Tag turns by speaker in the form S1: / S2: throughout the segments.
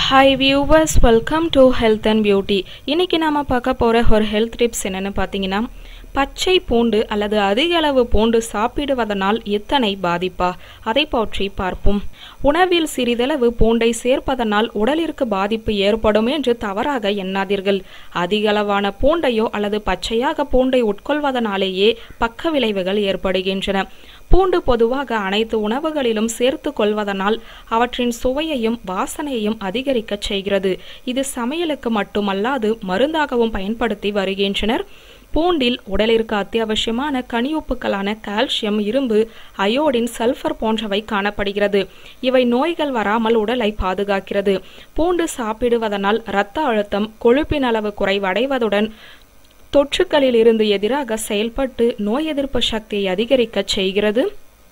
S1: hi viewers welcome to health and beauty இன்னைக்கு நாம பார்க்க போற ஒரு ஹெல்த் டிப்ஸ் என்னன்னு பார்த்தீங்கன்னா பச்சை பூண்டு அல்லது அதிக அளவு பூண்டு சாப்பிடுவதனால் எத்தனை பாதிப்பா அதை பற்றி பார்ப்போம் உணவில் சிறிதளவு பூண்டை சேர்ப்பதனால் உடலிற்கு பாதிப்பு ஏற்படும் என்று தவறாக எண்ணாதீர்கள் அதிக அளவான பூண்டையோ அல்லது பச்சையாக பூண்டை உட்கொள்வதனாலேயே பக்க விளைவுகள் ஏற்படுகின்றன பூண்டு பொதுவாக அனைத்து உணவுகளிலும் சேர்த்து கொள்வதனால் அவற்றின் சுவையையும் வாசனையையும் அதிகரிக்கச் செய்கிறது இது சமையலுக்கு மட்டுமல்லாது மருந்தாகவும் பயன்படுத்தி வருகின்றனர் பூண்டில் உடலிற்கு அத்தியாவசியமான கனியுப்புக்களான கால்சியம் இரும்பு அயோடின் சல்ஃபர் போன்றவை காணப்படுகிறது இவை நோய்கள் வராமல் உடலை பாதுகாக்கிறது பூண்டு சாப்பிடுவதனால் இரத்த அழுத்தம் கொழுப்பின் அளவு குறைவடைவதுடன் தொற்றுக்களில் இருந்து எதிராக செயல்பட்டு நோய் எதிர்ப்பு சக்தியை அதிகரிக்கச் செய்கிறது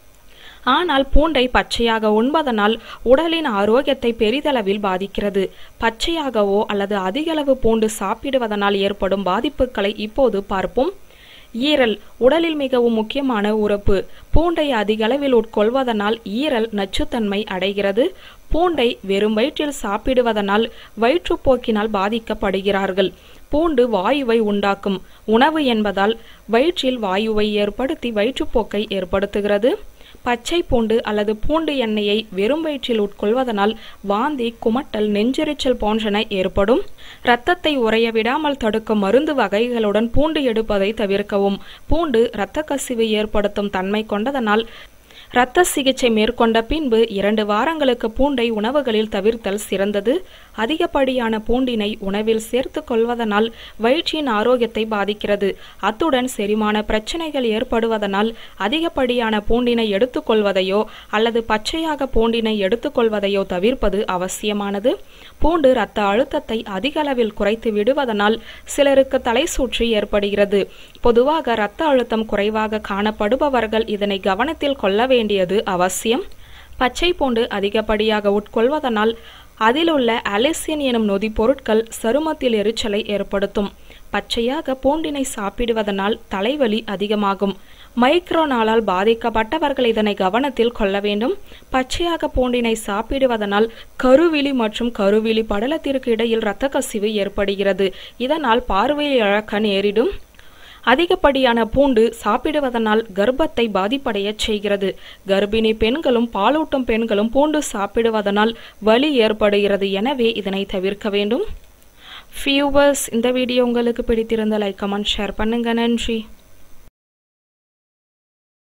S1: ஆனால் பூண்டை பச்சையாக உண்பதனால் உடலின் ஆரோக்கியத்தை பெரிதளவில் பாதிக்கிறது பச்சையாகவோ அல்லது அதிகளவு பூண்டு சாப்பிடுவதனால் ஏற்படும் பாதிப்புகளை இப்போது பார்ப்போம் ஈரல் உடலில் மிகவும் முக்கியமான உறுப்பு பூண்டை அதிக அளவில் உட்கொள்வதனால் ஈரல் நச்சுத்தன்மை அடைகிறது பூண்டை வெறும் வயிற்றில் சாப்பிடுவதனால் வயிற்றுப்போக்கினால் பாதிக்கப்படுகிறார்கள் பூண்டு வாயுவை உண்டாக்கும் உணவு என்பதால் வயிற்றில் வாயுவை ஏற்படுத்தி வயிற்றுப்போக்கை ஏற்படுத்துகிறது பச்சை பூண்டு அல்லது பூண்டு எண்ணெயை வெறும் வயிற்றில் உட்கொள்வதனால் வாந்தி குமட்டல் நெஞ்செரிச்சல் போன்றன ஏற்படும் இரத்தத்தை உறைய விடாமல் தடுக்கும் மருந்து வகைகளுடன் பூண்டு எடுப்பதை தவிர்க்கவும் பூண்டு இரத்த கசிவு ஏற்படுத்தும் தன்மை கொண்டதனால் இரத்த சிகிச்சை மேற்கொண்ட பின்பு இரண்டு வாரங்களுக்கு பூண்டை உணவுகளில் தவிர்த்தல் சிறந்தது அதிகப்படியான பூண்டினை உணவில் சேர்த்து கொள்வதனால் வயிற்றின் ஆரோக்கியத்தை பாதிக்கிறது அத்துடன் செரிமான பிரச்சனைகள் ஏற்படுவதனால் அதிகப்படியான பூண்டினை எடுத்துக்கொள்வதையோ அல்லது பச்சையாக பூண்டினை எடுத்துக்கொள்வதையோ தவிர்ப்பது அவசியமானது பூண்டு இரத்த அழுத்தத்தை அதிக அளவில் குறைத்து விடுவதனால் சிலருக்கு தலை சுற்றி ஏற்படுகிறது பொதுவாக இரத்த அழுத்தம் குறைவாக காணப்படுபவர்கள் இதனை கவனத்தில் கொள்ள வேண்டியது அவசியம் பச்சை பூண்டு அதிகப்படியாக உட்கொள்வதனால் அதிலுள்ள அலிசின் எனும் நொதி பொருட்கள் சருமத்தில் எரிச்சலை ஏற்படுத்தும் பச்சையாக பூண்டினை சாப்பிடுவதனால் தலைவலி அதிகமாகும் மைக்ரோனாலால் பாதிக்கப்பட்டவர்கள் இதனை கவனத்தில் கொள்ள வேண்டும் பச்சையாக பூண்டினை சாப்பிடுவதனால் கருவிழி மற்றும் கருவிழி படலத்திற்கு இடையில் இரத்த கசிவு ஏற்படுகிறது இதனால் பார்வையை இழக்க நேரிடும் அதிகப்படியான பூண்டு சாப்பிடுவதனால் கர்ப்பத்தை பாதிப்படைய செய்கிறது கர்ப்பிணி பெண்களும் பாலூட்டும் பெண்களும் பூண்டு சாப்பிடுவதனால் வலி ஏற்படுகிறது எனவே இதனை தவிர்க்க வேண்டும் ஃபியூவர்ஸ் இந்த வீடியோ உங்களுக்கு பிடித்திருந்த லைக் கமெண்ட் ஷேர் பண்ணுங்க நன்றி